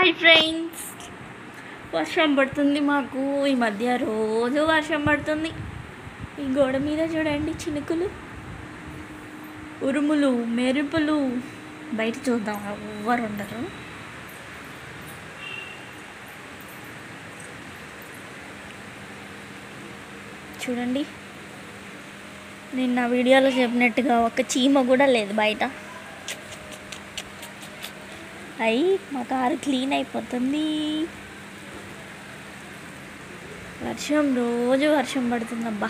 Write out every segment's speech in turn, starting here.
Hi friends వర్షం పడుతుంది మాకు ఈ మధ్య రోజు వర్షం పడుతుంది ఈ గోడ మీద చూడండి చినుకులు ఉరుములు మెరుపులు బయట చూద్దాం ఎవ్వరు ఉండరు చూడండి నిన్న వీడియోలో చెప్పినట్టుగా ఒక చీమ కూడా లేదు బయట అయ్యి మా కారు క్లీన్ అయిపోతుంది వర్షం రోజు వర్షం పడుతుందబ్బా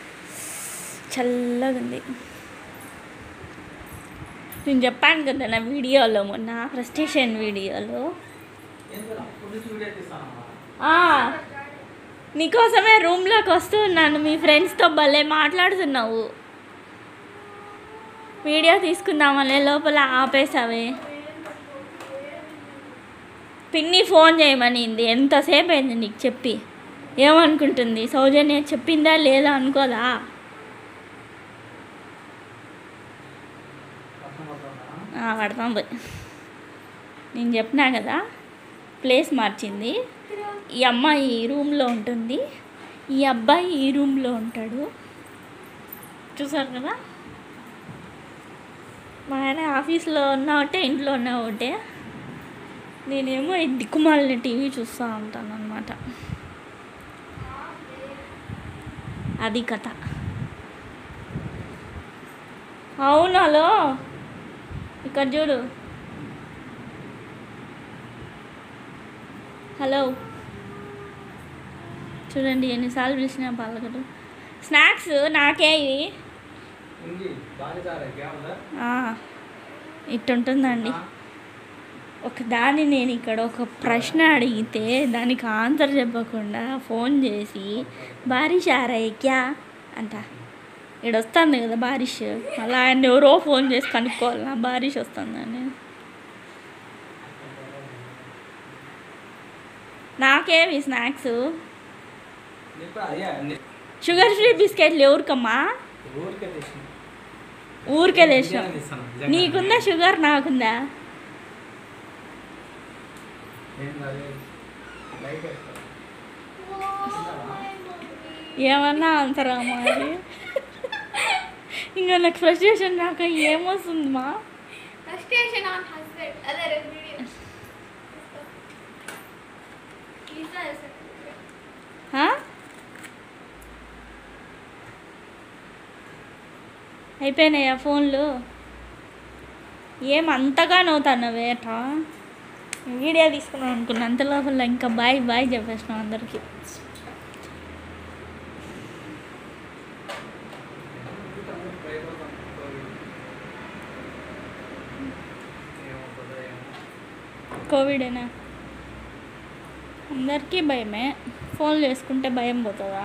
చల్లగా ఉంది నేను చెప్పాను కదా నా వీడియోలో మొన్న ఫ్రస్ట్రేషన్ వీడియోలో ఆ, నీకోసమే రూమ్లోకి వస్తున్నాను మీ ఫ్రెండ్స్తో భలే మాట్లాడుతున్నావు వీడియో తీసుకుందామనే లోపల ఆపేసావే పిన్ని ఫోన్ చేయమనింది ఎంతసేపు అయింది నీకు చెప్పి ఏమనుకుంటుంది సౌజన్య చెప్పిందా లేదా అనుకోదా ఆ, పడతాం పోయి నేను చెప్పినా కదా ప్లేస్ మార్చింది ఈ అమ్మాయి ఈ రూమ్లో ఉంటుంది ఈ అబ్బాయి ఈ రూమ్లో ఉంటాడు చూసారు కదా మా ఆయన ఆఫీస్లో ఉన్న ఒకటే ఇంట్లో ఉన్న ఒకటే నేనేమో ఈ దిక్కుమాలిన టీవీ చూస్తూ ఉంటాను అనమాట అది కథ అవును హలో ఇక్కడ చూడు హలో చూడండి ఎన్నిసార్లు పిలిచినా పలకడు స్నాక్స్ నాకే ఇవి ఆ, ఇట్టుంటుందండి ఒక దాన్ని నేను ఇక్కడ ఒక ప్రశ్న అడిగితే దానికి ఆన్సర్ చెప్పకుండా ఫోన్ చేసి బారిష్ ఆ రహే క్యా అంట ఇక్కడ వస్తుంది కదా బారిష్ అలా ఆయన ఎవరో ఫోన్ చేసి కనుక్కోవాలి నా బారిష్ వస్తుందని నాకేమి స్నాక్స్ షుగర్ ఫ్రీ బిస్కెట్లు ఎవరికమ్మా ఊరికే తెచ్చాం నీకుందా షుగర్ నాకుందా ఏమన్నా అంతరా మరి ఇంకా నాకు ఫ్రస్ట్రేషన్ నాకు ఏమొస్తుంది మా Frustration on husband. Other ingredients. Pizza is a హా? అయిపోయినాయా ఫోన్లు ఏం అంతగా నవ్వుతాను వేట వీడియో తీసుకున్నాం అనుకున్నా అంత లోపల ఇంకా బాయ్ బాయ్ చెప్పేసినాం అందరికీ కోవిడేనా అందరికీ భయమే ఫోన్లు చేసుకుంటే భయం పోతుందా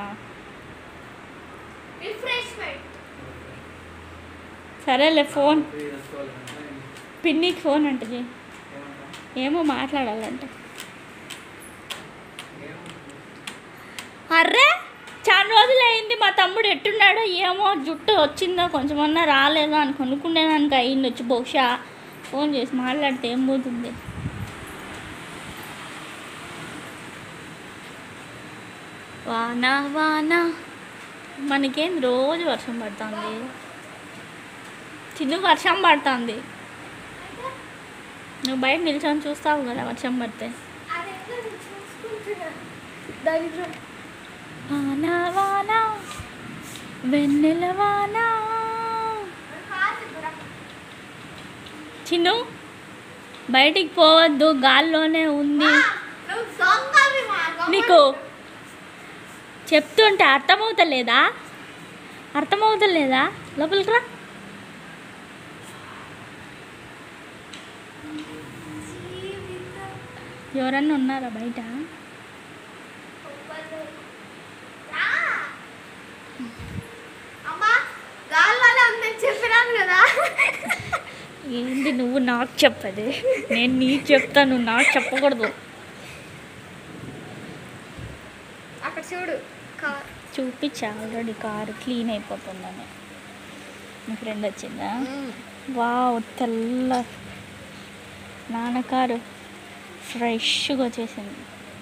refreshment. సరేలే ఫోన్ పిన్నికి ఫోన్ అంటే ఏమో మాట్లాడాలంటే అర్రే చాలా రోజులు అయింది మా తమ్ముడు ఎట్టున్నాడో ఏమో జుట్టు వచ్చిందో కొంచెమన్నా రాలేదో అని కొనుక్కునేదానికి అయింది వచ్చి బహుశా ఫోన్ చేసి మాట్లాడితే ఏం పోతుంది వాన వాన మనకేం రోజు వర్షం పడుతుంది చిన్న వర్షం పడుతుంది నువ్వు బయట నిల్చొని చూస్తావు కదా వర్షం పడితే అదెందుకు నేను చూసుకుంటున్నా? దరిద్రం. వాన వాన వెన్నెల వాన కాదు బుర్ర. చిన్ను బయటికి పోవద్దు గాల్లోనే ఉంది మా, నువ్వు దొంగవి మా, దొంగవి. నీకు చెప్తుంటే అర్థమవుతలేదా అర్థమవుతలేదా లోపలికి రా జీవితం ఎవరన్నా ఉన్నారా బయట గొప్పది. రా. అమ్మా గాల్లోనే ఉందని చెప్పినాను కదా ఏంది నువ్వు నాకు చెప్పదే నేను నీకు చెప్తాను నువ్వు నాకు చెప్పకూడదు అక్కడ చూడు కార్ చూపించా ఆల్రెడీ కారు క్లీన్ అయిపోతుందని మీ ఫ్రెండ్ వచ్చిందా వావ్ తెల్ల నాన్న కారు ఫ్రెష్గా వచ్చేసింది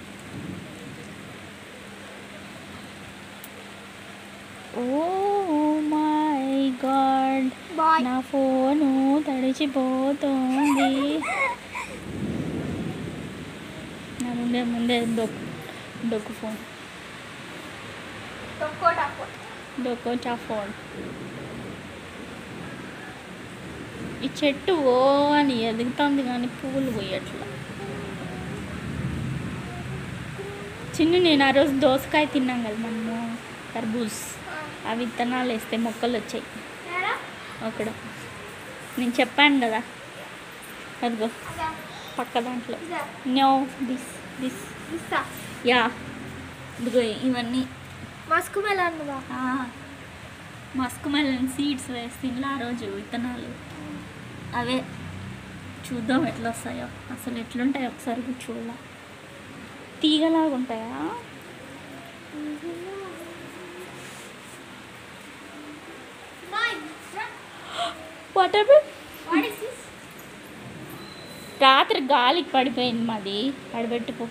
ఓ మై గాడ్ బాయ్ నా ఫోను తడిచిపోతుంది నా ముందే ముందే డొక్కు డొక్కు ఫోన్ తొక్కో టక్కో డొక్కోచా ఫోన్ ఈ చెట్టు ఓ అని ఎదుగుతుంది కానీ పువ్వులు పోయట్లా చిన్న నేను ఆ రోజు దోసకాయ తిన్నాం కదా మనము కర్బూజ్ ఆ విత్తనాలు వేస్తే మొక్కలు వచ్చాయి ఏడా అక్కడ నేను చెప్పాను కదా అదిగో అదా పక్క దాంట్లో ఇదా నో దిస్ దిస్ ఇస్తా యా ఇదిగో ఇవన్నీ మస్కు మెలాన్ బా మస్క్ మెలన్ సీడ్స్ వేసిండ్ల ఆ రోజు విత్తనాలు అవే చూద్దాం ఎట్లా వస్తాయో అసలు ఎట్లుంటాయో ఒకసారి కూడా చూడాల తీగలాగా ఉంటాయా Mine. Whatever What is this? రాత్రి గాలికి పడిపోయింది మాది అడబెట్టుకో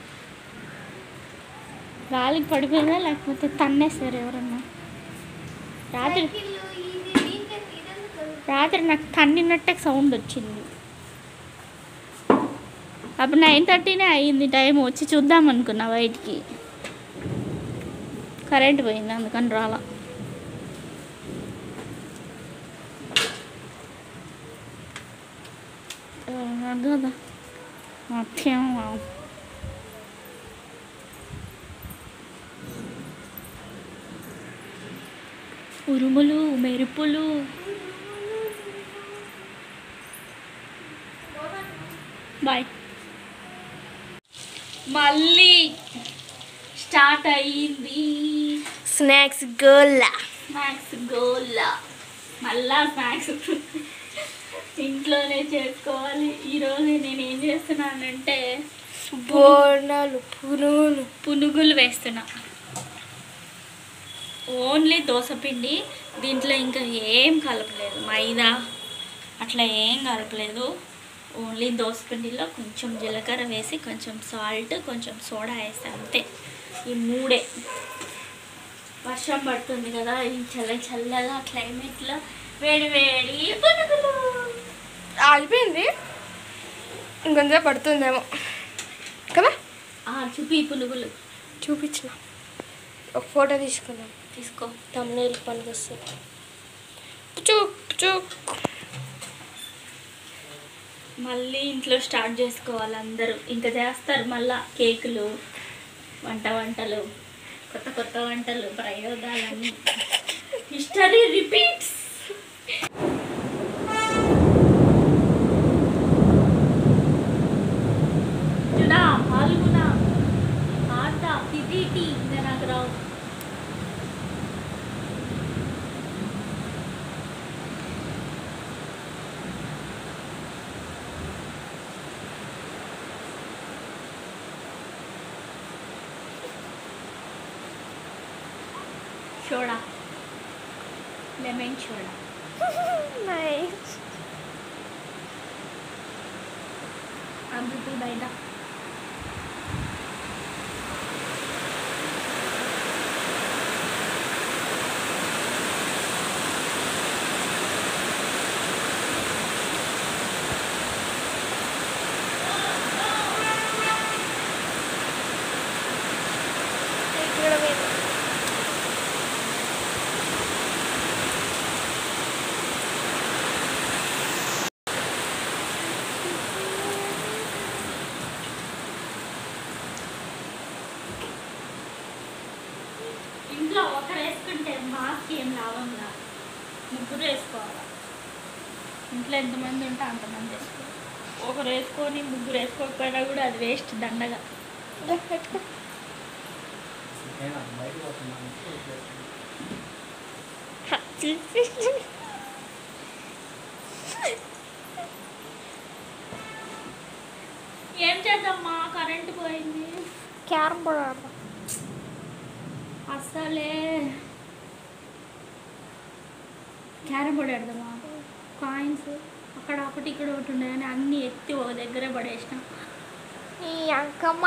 గాలికి పడిపోయిందా లేకపోతే తన్నేస్తారు ఎవరన్నా రాత్రి Cycle, ఇది దీనికి ఇదెందుకు? రాత్రి నాకు తన్నినట్టే సౌండ్ వచ్చింది అప్పుడు నైన్ థర్టీనే అయ్యింది టైం వచ్చి చూద్దాం అనుకున్నా బయటికి కరెంట్ పోయింది అందుకని రాలా ఆ, కదా మధ్యం ఉరుములు మెరుపులు బాయ్ మళ్ళీ స్టార్ట్ అయ్యింది స్నాక్స్ గర్ల్ స్నాక్స్ గోల్లా మళ్ళా స్నాక్స్ ఇంట్లోనే చేసుకోవాలి ఈరోజు నేను ఏం చేస్తున్నానంటే బోనాలు పునుగులు పునుగులు వేస్తున్నా ఓన్లీ దోసపిండి దీంట్లో ఇంకా ఏం కలపలేదు మైదా అట్లా ఏం కలపలేదు ఓన్లీ దోసపిండిలో కొంచెం జీలకర్ర వేసి కొంచెం సాల్ట్ కొంచెం సోడా వేస్తాను అంతే ఈ మూడే వర్షం పడుతుంది కదా ఈ చల్ల చల్లగా క్లైమేట్లో వేడి వేడి పునుగులు ఆగిపోయింది ఇంకొంచెం పడుతుందేమో కదా ఆ, చూపి ఈ పునుగులు చూపించిన ఒక ఫోటో తీసుకుందాం తీసుకో తమ్నేల్ పనికి వస్తుంది పుచుక్ పుచుక్ మళ్ళీ ఇంట్లో స్టార్ట్ చేసుకోవాలి అందరూ ఇంకా చేస్తారు మళ్ళా కేకులు వంట వంటలు కొత్త కొత్త వంటలు ప్రయోగాలన్నీ హిస్టరీ రిపీట్స్ జుడా పాల్గొన ఆట పిపిటి ఇంకా నాకు రావు సోడా లెమన్ సోడా నైస్ అభివృద్ధి బయట ఇక్కడ మీద ఇంట్లో ఒకరు వేసుకుంటే మాస్క్ ఏం లాభం కాదు ముగ్గురు వేసుకోవాలి ఇంట్లో ఎంతమంది ఉంటే అంతమంది వేసుకోవాలి ఒకరు వేసుకొని ముగ్గురు వేసుకోకపోయినా కూడా అది వేస్ట్ దండగా దా, పెట్టుకో హ, తీసి. ఏం చేద్దామా కరెంటు పోయింది క్యారమ్ బోర్డ్ ఆడదాం అస్సలే క్యారమ్ బోర్డ్ ఆడదామా కాయిన్స్ అక్కడ ఒకటి ఇక్కడ ఒకటి ఉన్నాయి కానీ అన్నీ ఎత్తి ఒక దగ్గరే పడేసిన ఈ అంకమ్మ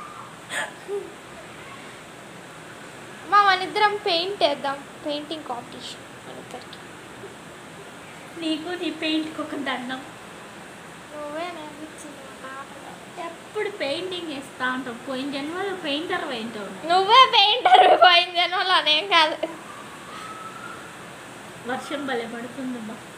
మా మన ఇద్దరం పెయింట్ వేద్దాం పెయింటింగ్ కాంపిటీషన్ మన ఇద్దరికి నీకు నీ పెయింట్కి ఒక దండం నువ్వే నేర్పించింది నాకు ఆటలు. ఎప్పుడు పెయింటింగ్ వేస్తా ఉంటావు పోయిన జన్మలో పెయింటర్ పెయింటర్ నువ్వే పెయింటర్ పోయిన జన్మలో నేను కాదు వర్షం భలే పడుతుందమ్మా